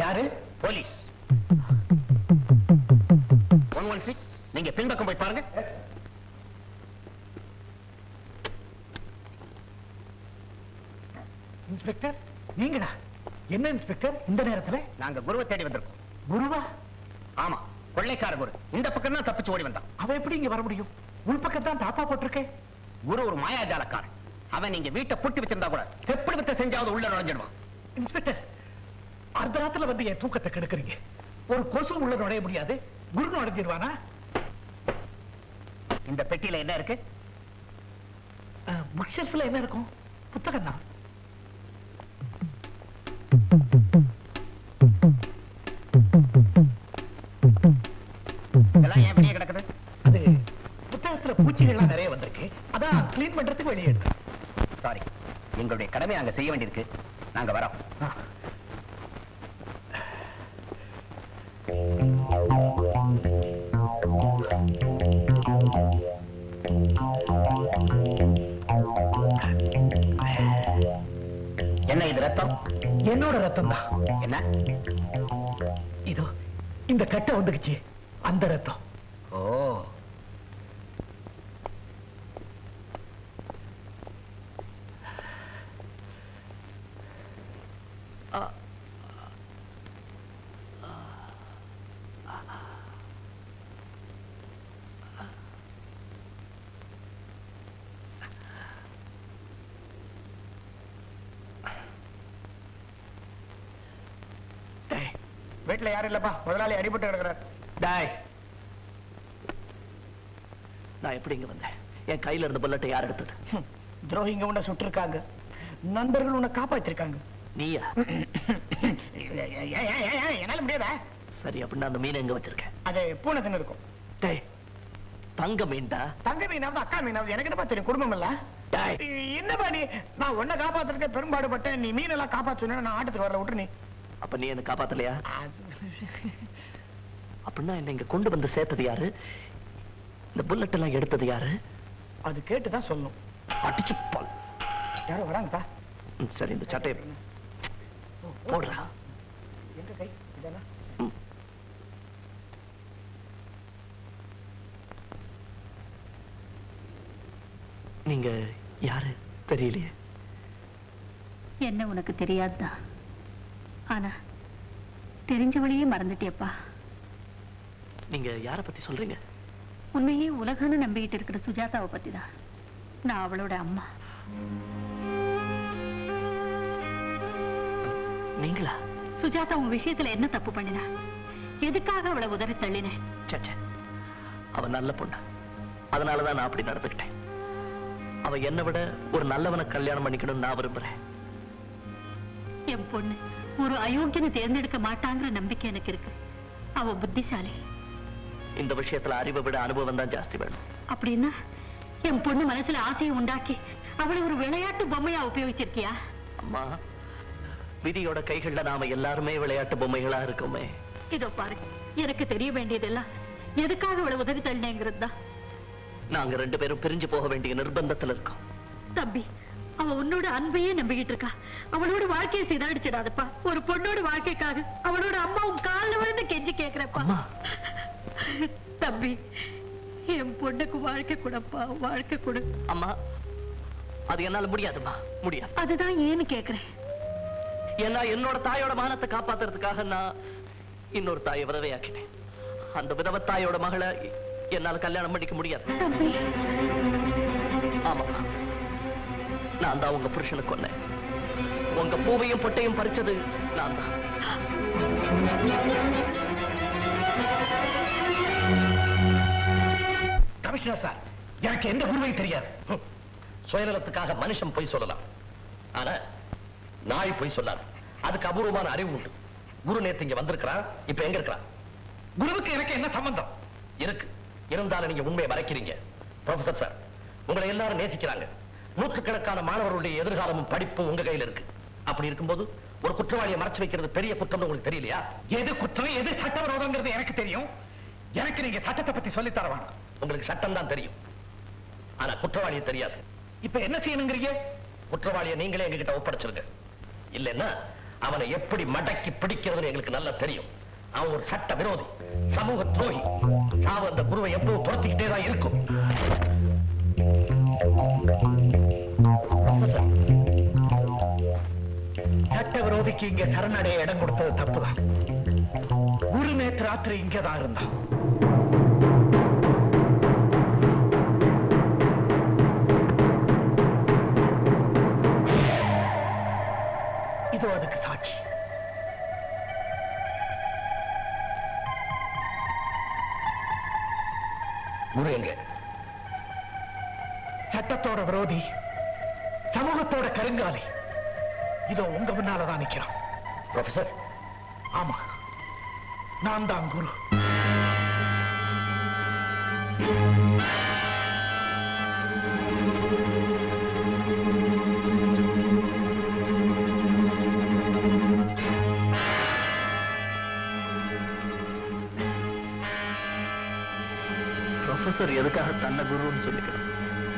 யாரு police one one six நீங்க பின்பக்கம் போய் பாருங்க இன்ஸ்பெக்டர் நீங்களா என்ன இன்ஸ்பெக்டர் இந்த நேரத்துல நாங்க குருவை தேடி வந்திருக்கோம் குருவா ஆமா கொள்ளைக்கார குரு இந்த பக்கம் தான் தப்பிச்சு ஓடி வந்தான் அவன் எப்படி இங்க வர முடியும் உள்பக்கம் தான் தாப்பா போட்டிருக்கேன் குரு ஒரு மாயாஜாலக்காரன் அவன் நீங்க வீட்டை பூட்டி வச்சிருந்தா கூட எப்படி வித்த செஞ்சாவது உள்ள நுழைஞ்சிடுவான் இன்ஸ்பெக்டர் அந்த ராத்துல வந்து என் தூக்கத்தை கெடுக்குறீங்க ஒரு கொசு உள்ள நுழைய முடியாது குரு நுழைஞ்சிருவானா இந்த பெட்டியில என்ன இருக்கு புக் ஷெல்ஃப்ல என்ன இருக்கும் புத்தகம் தான் இதெல்லாம் ஏன் வெளியே கிடக்குது அது புத்தகத்துல பூச்சிகள்லாம் நிறைய வந்திருக்கு அதான் க்ளீன் பண்றதுக்கு வெளியே எடுத்தேன் சாரி எங்களுடைய கடமை நாங்க செய்ய வேண்டியிருக்கு நாங்க வரோம் ஆ. என்ன இது ரத்தம் என்னோட ரத்தம் தான் என்ன இதோ இந்த கட்டை வந்துக்குச்சு அந்த ரத்தம் ஓ டேய், வீட்டுல யாரும் இல்லப்பா முதலாளி அடிபட்டு கிடக்குறாரு டேய். நான் எப்படி இங்க வந்தேன் என் கையில இருந்த புல்லட்டை யார் எடுத்தது துரோகிங்க உன்னை சுட்டிருக்காங்க நண்பர்கள் உன்னை காப்பாத்திருக்காங்க நீயா என்னால முடியாதா சரி அப்படின்னா அந்த மீனை எங்க வச்சிருக்கேன் அது பூனை தின்னு இருக்கும் டேய் தங்க மீன்டா தங்க மீனாவது அக்கா மீனாவது எனக்கு என்னப்பா தெரியும் குடும்பம் இல்ல டேய் என்னப்பா நீ நான் உன்னை காப்பாத்துறதுக்கு பெரும்பாடுபட்டேன் நீ மீனெல்லாம் காப்பாற்றுன நான் ஆட்டுக்கு வரல விட்டு நீ அப்ப நீ என்ன காப்பாத்தலையா அது- அப்படின்னா என்ன இங்க கொண்டு வந்து சேர்த்தது யாரு இந்த புல்லட் எல்லாம் எடுத்தது யாரு அது கேட்டுதான் சொல்லணும் அடிச்சு பால் யாரோ வராங்கப்பா ம், சரி இந்த சட்டையை போடுறா எங்க கை இதெல்லாம் ம். நீங்க யாரு தெரியலையே என்ன உனக்கு தெரியாதுதான் ஆனா தெரிஞ்சவளையே மறந்துட்டியப்பா நீங்க யார பத்தி சொல்றீங்க உண்மையே உலகம்னு நம்பிக்கிட்டு இருக்கிற சுஜாதாவை பத்தி தான் நான் அவளோட அம்மா நீங்களா சுஜாதா உன் விஷயத்துல என்ன தப்பு பண்ணினா எதுக்காக அவளை உதறி தள்ளினேன் ச்சே, ச்சே. அவ நல்ல பொண்ணு அதனாலதான் நான் அப்படி நடந்துக்கிட்டேன் அவ என்னை விட ஒரு நல்லவனை கல்யாணம் பண்ணிக்கணும்னு நான் விரும்புறேன் என் பொண்ணு ஒரு அயோக்கியனை தேர்ந்தெடுக்க மாட்டாங்கிற நம்பிக்கை எனக்கு இருக்கு அவ புத்திசாலி இந்த விஷயத்துல அறிவை விட அனுபவம் தான் ஜாஸ்தி வேணும் அப்படின்னா என் பொண்ணு மனசுல ஆசையை உண்டாக்கி அவளை ஒரு விளையாட்டு பொம்மையா உபயோகிச்சிருக்கியா அம்மா விதியோட கைகள்ல நாம எல்லாருமே விளையாட்டு பொம்மைகளா இருக்கோமே இதோ பாருங்க எனக்கு தெரிய வேண்டியதெல்லாம் எதுக்காக அவளை உதவி தள்ளினேங்கிறது தான் நாங்க ரெண்டு பேரும் பிரிஞ்சு போக வேண்டிய நிர்பந்தத்துல இருக்கோம் தம்பி அவ உன்னோட அன்பையே நம்பிக்கிட்டு இருக்கா அவளோட வாழ்க்கையை சிதாடிச்சிடாதப்பா ஒரு பொண்ணோட வாழ்க்கைக்காக அவளோட அம்மாவும் கால்ல விழுந்து கெஞ்சி கேக்குறப்பா அம்மா தம்பி என் பொண்ணுக்கு வாழ்க்கை கொடுப்பா வாழ்க்கை கொடு அம்மா அது என்னால முடியாதும்மா முடியாது அதுதான் ஏன்னு கேக்குறேன் ஏன்னா என்னோட தாயோட மானத்தை காப்பாத்துறதுக்காக நான் இன்னொரு தாயை விதவையாக்கினேன் அந்த விதவ தாயோட மகளை என்னால கல்யாணம் பண்ணிக்க முடியாது தம்பி ஆமாம்மா நான் தான் உங்க புருஷனை கொன்னேன் உங்க பூவையும் பொட்டையும் பறிச்சது நான் தான் கமிஷனர் சார் எனக்கு எந்த குருவையும் தெரியாது ஹம். சுயநலத்துக்காக மனுஷன் பொய் சொல்லலாம் ஆனா நாய் பொய் சொல்லாது அதுக்கு அபூர்வமான அறிவு உண்டு குரு நேத்து இங்க வந்திருக்கிறான் இப்ப எங்க இருக்கிறான் குருவுக்கு எனக்கு என்ன சம்பந்தம் இருக்கு இருந்தாலும் நீங்க உண்மையை மறைக்கிறீங்க ப்ரொஃபசர் சார் உங்களை எல்லாரும் நேசிக்கிறாங்க நூற்றுக்கணக்கான மாணவர்களுடைய எதிர்காலமும் படிப்பும் உங்க கையில இருக்கு அப்படி இருக்கும்போது ஒரு குற்றவாளியை மறைச்சு வைக்கிறது பெரிய குற்றம்னு உங்களுக்கு தெரியலையா எது குற்றம் எது சட்டவிரோதங்கிறது எனக்கு தெரியும் எனக்கு நீங்க சட்டத்தை பத்தி சொல்லித் தர வேண்டாம் உங்களுக்கு சட்டம் தான் தெரியும் ஆனா குற்றவாளியை தெரியாது இப்ப என்ன செய்யணுங்கிறீங்க குற்றவாளியை நீங்களே எங்ககிட்ட ஒப்படைச்சிருங்க இல்லைன்னா அவனை எப்படி மடக்கி பிடிக்கிறதுன்னு எங்களுக்கு நல்லா தெரியும் அவன் ஒரு சட்ட விரோதி சமூக துரோகி சாவு அந்த குருவை எப்பவும் துரத்திக்கிட்டே தான் இருக்கும் ப்ரொஃபசர், சட்ட விரோதிக்கு இங்க சரணடைய இடம் கொடுத்தது தப்புதான் குரு நேற்று ராத்திரி இங்கதான் இருந்தான் இதோ அதுக்கு சாட்சி குரு எங்க சட்டத்தோட விரோதி சமூகத்தோட கருங்காலி இதோ உங்க முன்னாலதான் நிக்கிறான் ப்ரொஃபசர் ஆமா நான் தான் குரு ப்ரொஃபசர் எதுக்காக தன்னை குருன்னு சொல்லிக்கிறான்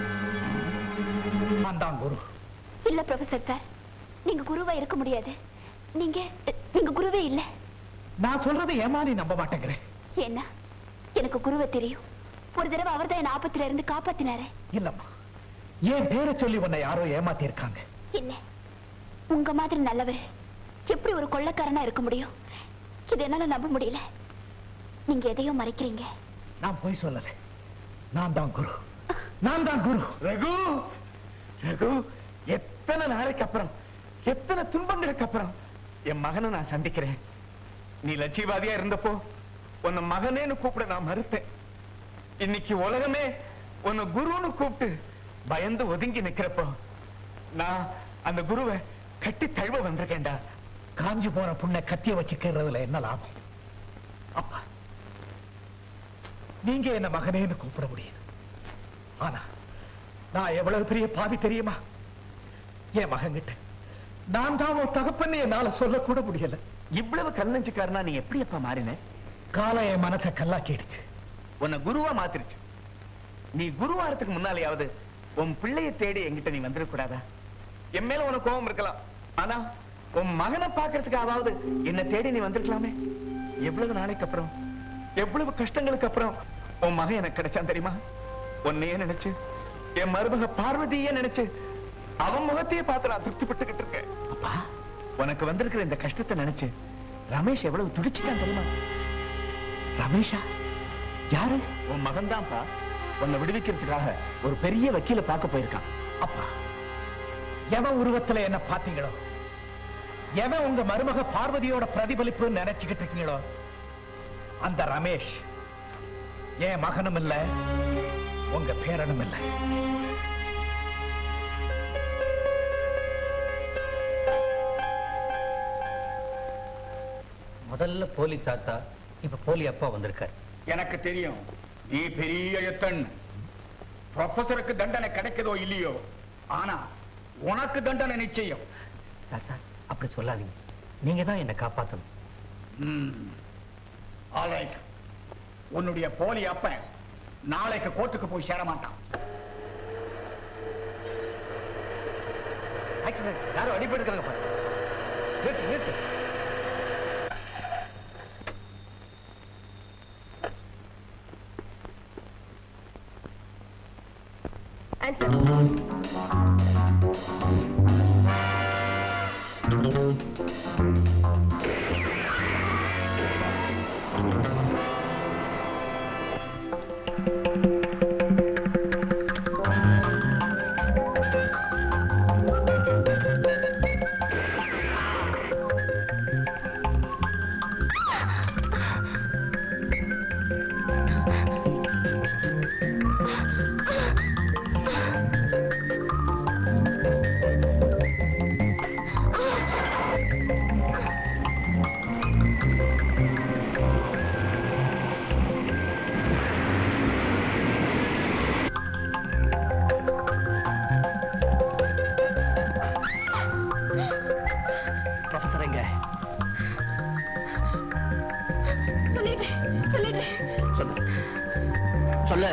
நான் தான் குரு இல்ல ப்ரொஃபசர் சார் நீங்க குருவா இருக்க முடியாது நீங்க நீங்க குருவே இல்ல நான் சொல்றதை ஏமாறி நம்ப மாட்டேங்கிறேன் ஏன்னா எனக்கு குருவை தெரியும் ஒரு தடவை அவர்தான் என் ஆபத்துல இருந்து காப்பாத்தினாரு இல்லம்மா என் பேரை சொல்லி உன்னை யாரோ ஏமாத்தி இருக்காங்க இல்ல உங்க மாதிரி நல்லவர் எப்படி ஒரு கொள்ளக்காரனா இருக்க முடியும் இது என்னால நம்ப முடியல நீங்க எதையோ மறைக்கிறீங்க நான் போய் சொல்லல நான் தான் குரு நான் தான் குரு ரகு ரகு எத்தனை நாளைக்கு அப்புறம் எத்தனை துன்பங்களுக்கு அப்புறம் என் மகனை நான் சந்திக்கிறேன் நீ லட்சியவாதியா இருந்தப்போ உன்னை மகனேன்னு கூப்பிட நான் மறுத்தேன் இன்னைக்கு உலகமே உன்னை குருன்னு கூப்பிட்டு பயந்து ஒதுங்கி நிக்கிறப்போ நான் அந்த குருவை கட்டி தழுவ வந்திருக்கேன்டா காஞ்சி போன புண்ணை கத்திய வச்சுக்கிறதுல என்ன லாபம் அப்பா நீங்க என்ன மகனேன்னு கூப்பிட முடியும் ஆனா நான் எவ்வளவு பெரிய பாவி தெரியுமா என் மகன்கிட்ட நான் தான் ஒரு தகப்பன்னு என்னால சொல்லக்கூட முடியல இவ்வளவு கல்லஞ்சுக்காரனா நீ எப்படி அப்ப மாறின காலம் என் மனசை கல்லாக்கிடுச்சு உன்னை குருவா மாத்திருச்சு நீ குருவாரத்துக்கு முன்னாலேயாவது உன் பிள்ளைய தேடி என்கிட்ட நீ வந்துடக்கூடாதா என் மேல உனக்கு கோபம் இருக்கலாம் ஆனா உன் மகனை பாக்குறதுக்காவது என்ன தேடி நீ வந்திருக்கலாமே எவ்வளவு நாளைக்கு அப்புறம் எவ்வளவு கஷ்டங்களுக்கு அப்புறம் உன் மகன் எனக்கு கிடைச்சான் தெரியுமா உன்னையே நினைச்சு என் மருமக பார்வதியே நினைச்சு அவன் முகத்தையே பார்த்து நான் திருப்திப்பட்டுக்கிட்டு இருக்கேன் அப்பா உனக்கு வந்திருக்கிற இந்த கஷ்டத்தை நினைச்சு ரமேஷ் எவ்வளவு துடிச்சுட்டான் தெரியுமா ரமேஷா யாரு உன் மகன் தான்ப்பா உன்னை விடுவிக்கிறதுக்காக ஒரு பெரிய வக்கீல பார்க்க போயிருக்கான் அப்பா எவன் உருவத்துல என்ன பாத்தீங்களோ எவன் உங்க மருமக பார்வதியோட பிரதிபலிப்பு நினைச்சுக்கிட்டு இருக்கீங்களோ அந்த ரமேஷ் என் மகனும் இல்ல உங்க பேரனும் இல்ல முதல்ல போலி தாத்தா இப்ப போலி அப்பா வந்திருக்காரு எனக்கு தெரியும் நீ பெரிய எத்தன் ப்ரொஃபசருக்கு தண்டனை கிடைக்குதோ இல்லையோ ஆனா உனக்கு தண்டனை நிச்சயம் சார் சார் அப்படி சொல்லாதீங்க நீங்க தான் என்னை காப்பாத்தணும் ஆல்ரைட் உன்னுடைய போலி அப்பன் நாளைக்கு கோர்ட்டுக்கு போய் சேர மாட்டான் ஆக்சிடென்ட் யாரும் அடிபட்டு இருக்காங்க பாரு நிறுத்து நிறுத்து ப்ரொஃபசர் எங்க சொல்லிடுறேன் சொல்லிடுறேன் சொல்லு சொல்லு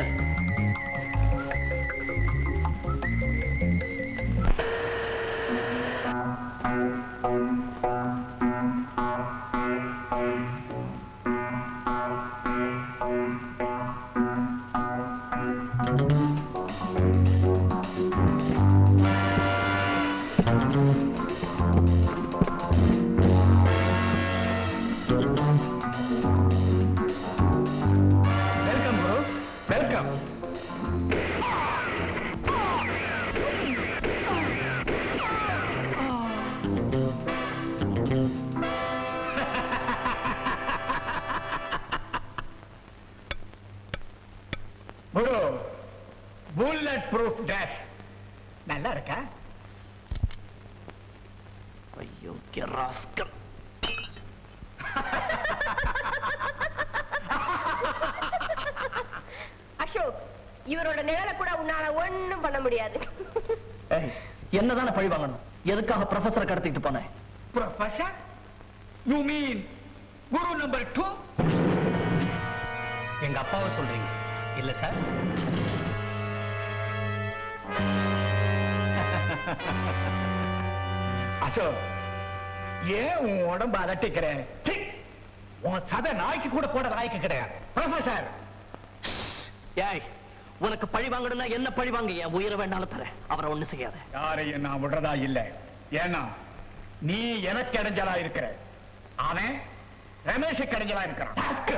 welcome guru welcome guru bulletproof dress நல்லா இருக்கா ஐயோ ராஸ்கல் அசோக் இவரோட நிழலை கூட உன்னால ஒண்ணும் பண்ண முடியாது ஏய், என்னதானே பழி வாங்கணும் எதுக்காக ப்ரொஃபஸரை கடத்திட்டு போனேன் professor you mean guru number two எங்க அப்பாவை சொல்றீங்க இல்ல சார் அசோக் ஏன் உன் உடம்பு அதட்டிக்கிற சீ! உன் சத நாய்க்கு கூட போட நாய்க்கு கிடையாது ப்ரொஃபசர் ஏய் உனக்கு பழி வாங்கணும்னா என்ன பழி வாங்க என் உயிரை வேண்டாலும் தரேன் அவரை ஒண்ணு செய்யாத யாரையும் நான் விடுறதா இல்ல ஏன்னா நீ எனக்கு இடைஞ்சலா இருக்கிற அவன் ரமேஷுக்கு இடைஞ்சலா இருக்கிறான் rascal.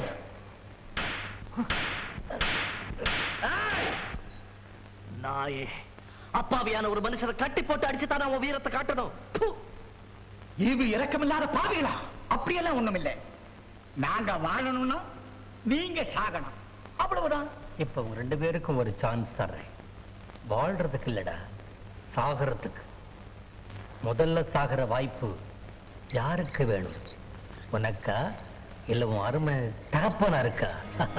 நாயே அப்பாவியான ஒரு மனுஷரை கட்டி போட்டு அடிச்சு தானே உன் வீரத்தை காட்டணும் ப்பு. இது இரக்கமில்லாத பாவிகளா அப்படியெல்லாம் ஒண்ணும் இல்லை நாங்க வாழணும்னா நீங்க சாகணும் அவ்வளவுதான் இப்ப உங்க ரெண்டு பேருக்கும் ஒரு சான்ஸ் தர்றேன் வாழ்றதுக்கு இல்லடா சாகிறதுக்கு முதல்ல சாகிற வாய்ப்பு யாருக்கு வேணும் உனக்கா இல்ல உன் அருமை தகப்பனா இருக்கா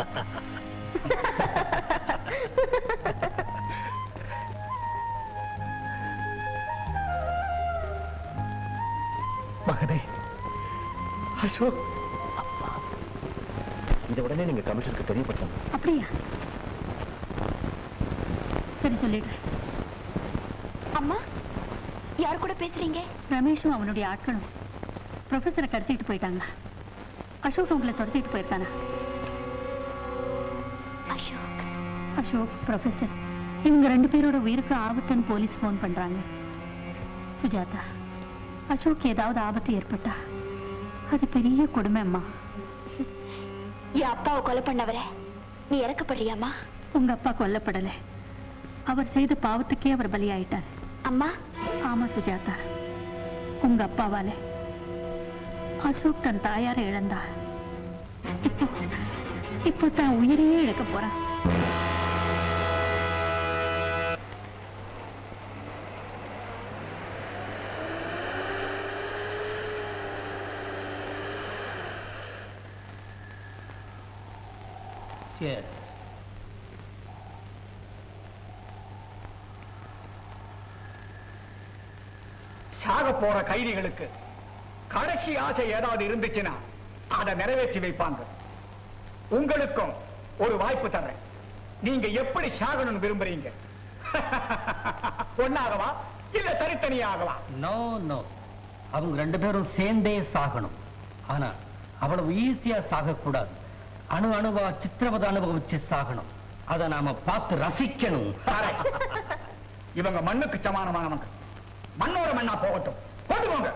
மகனே அசோக் இதை உடனே நீங்க கமிஷனுக்கு தெரியப்படுத்தணும் அப்படியா சரி சொல்லிடுறேன் அம்மா யார் கூட பேசுறீங்க ரமேஷும் அவனுடைய ஆட்களும் ப்ரொஃபஸரை கடத்திட்டு போயிட்டாங்க அசோக் உங்களை துரத்திட்டு போயிருக்கானா அசோக் அசோக் ப்ரொஃபஸர் இவங்க ரெண்டு பேரோட உயிருக்கு ஆபத்துன்னு போலீஸ் ஃபோன் பண்றாங்க சுஜாதா அசோக் ஏதாவது ஆபத்து ஏற்பட்டா அது பெரிய கொடுமை அம்மா என் அப்பாவை கொலை பண்ணவரை நீ இறக்கப்படுறியாம்மா உங்க அப்பா கொல்லப்படல அவர் செய்த பாவத்துக்கே அவர் பலியாயிட்டார் அம்மா ஆமா சுஜாதா உங்க அப்பாவால அசோக் தன் தாயாரை இழந்தா இப்போ இப்போ தான் உயிரையே இழக்க போறான் சரி சாக போற கைதிகளுக்கு கடைசி ஆசை ஏதாவது இருந்துச்சுன்னா அதை நிறைவேற்றி வைப்பாங்க உங்களுக்கும் ஒரு வாய்ப்பு தர்றேன் நீங்க எப்படி சாகணும்னு விரும்புறீங்க ஒன்னாகவா இல்ல தனித்தனியாகவா நோ நோ அவங்க ரெண்டு பேரும் சேர்ந்தே சாகணும் ஆனா அவ்வளவு ஈஸியா சாகக்கூடாது அணு அணுவா சித்திரவதை அனுபவிச்சு சாகணும் அதை நாம பார்த்து ரசிக்கணும் Correct. இவங்க மண்ணுக்கு சமானமானவங்க மண்ணோட மண்ணா போகட்டும் கொண்டு போங்க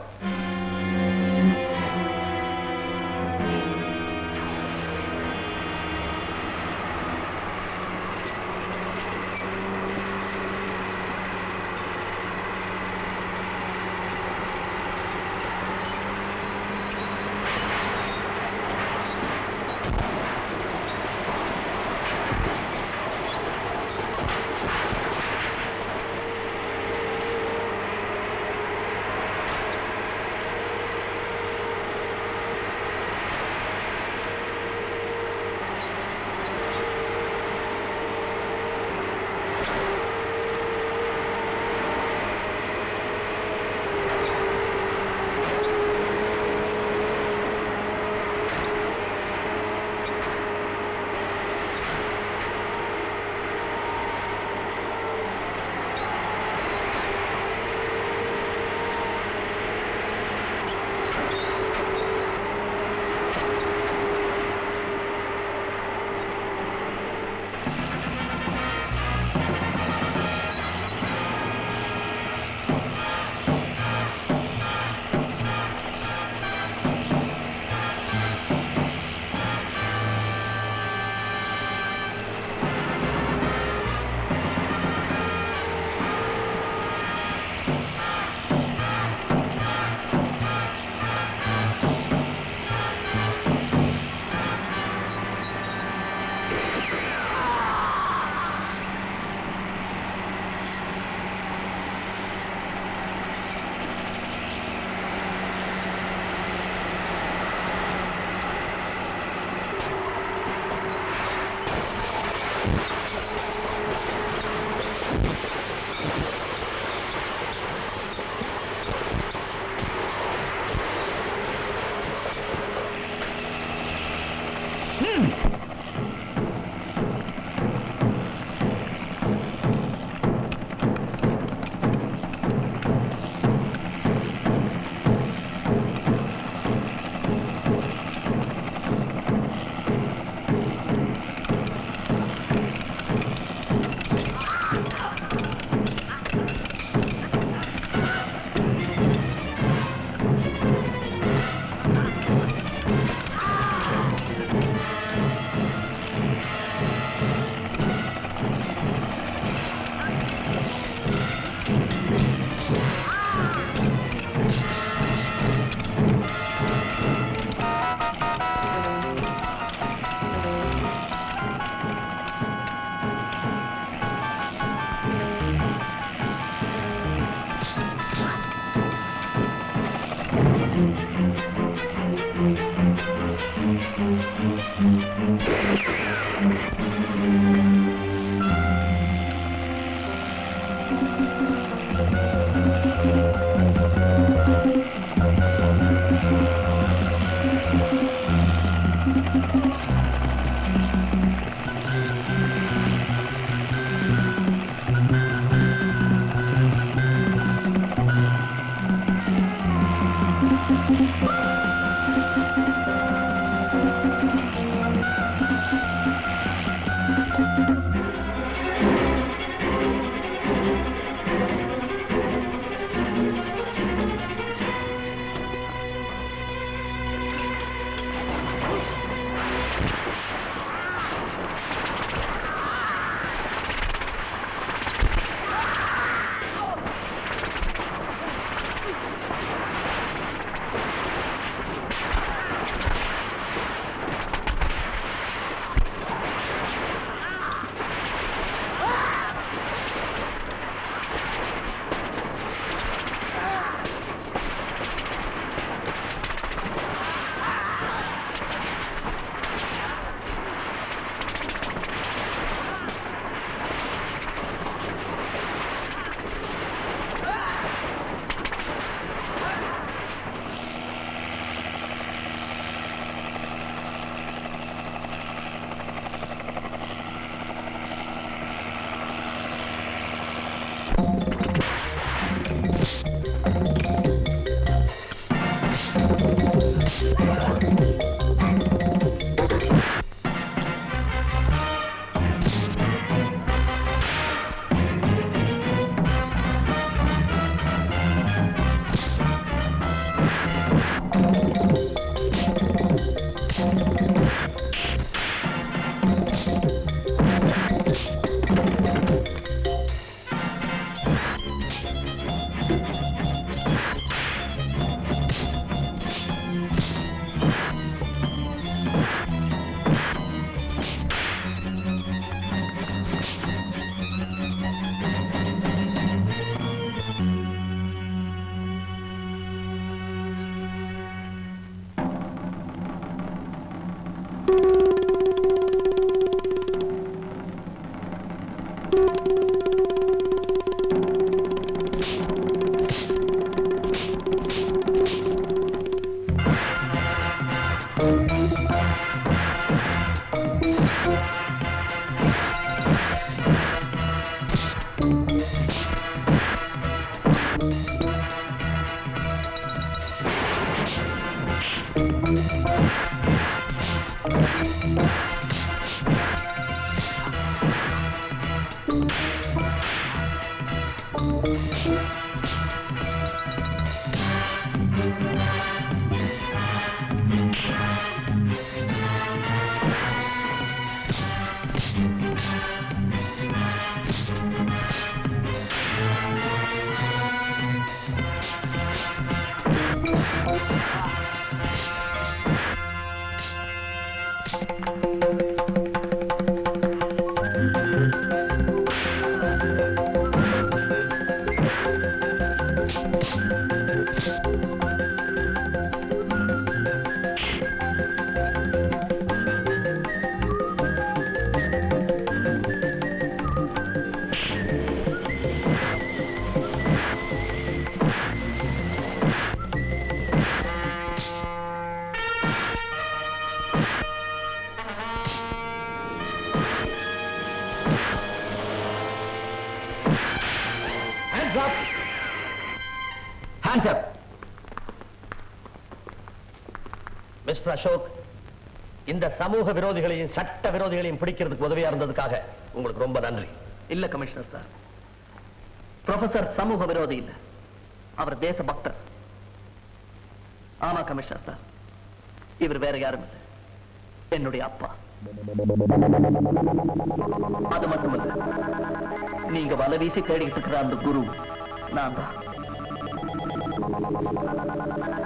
Hands up! Hands up! Mister Ashok இந்த சமூக விரோதிகளையும் சட்ட விரோதிகளையும் பிடிக்கிறதுக்கு உதவியா இருந்ததுக்காக உங்களுக்கு ரொம்ப நன்றி இல்ல கமிஷனர் சார் ப்ரொஃபசர் சமூக விரோதி இல்ல அவர் தேச பக்தர் ஆமா கமிஷனர் சார் இவர் வேற யாரும் இல்ல என்னுடைய அப்பா அது மட்டுமல்ல நீங்க வலை வீசி தேடிக்கிட்டு இருக்கிற அந்த குரு நான் தான்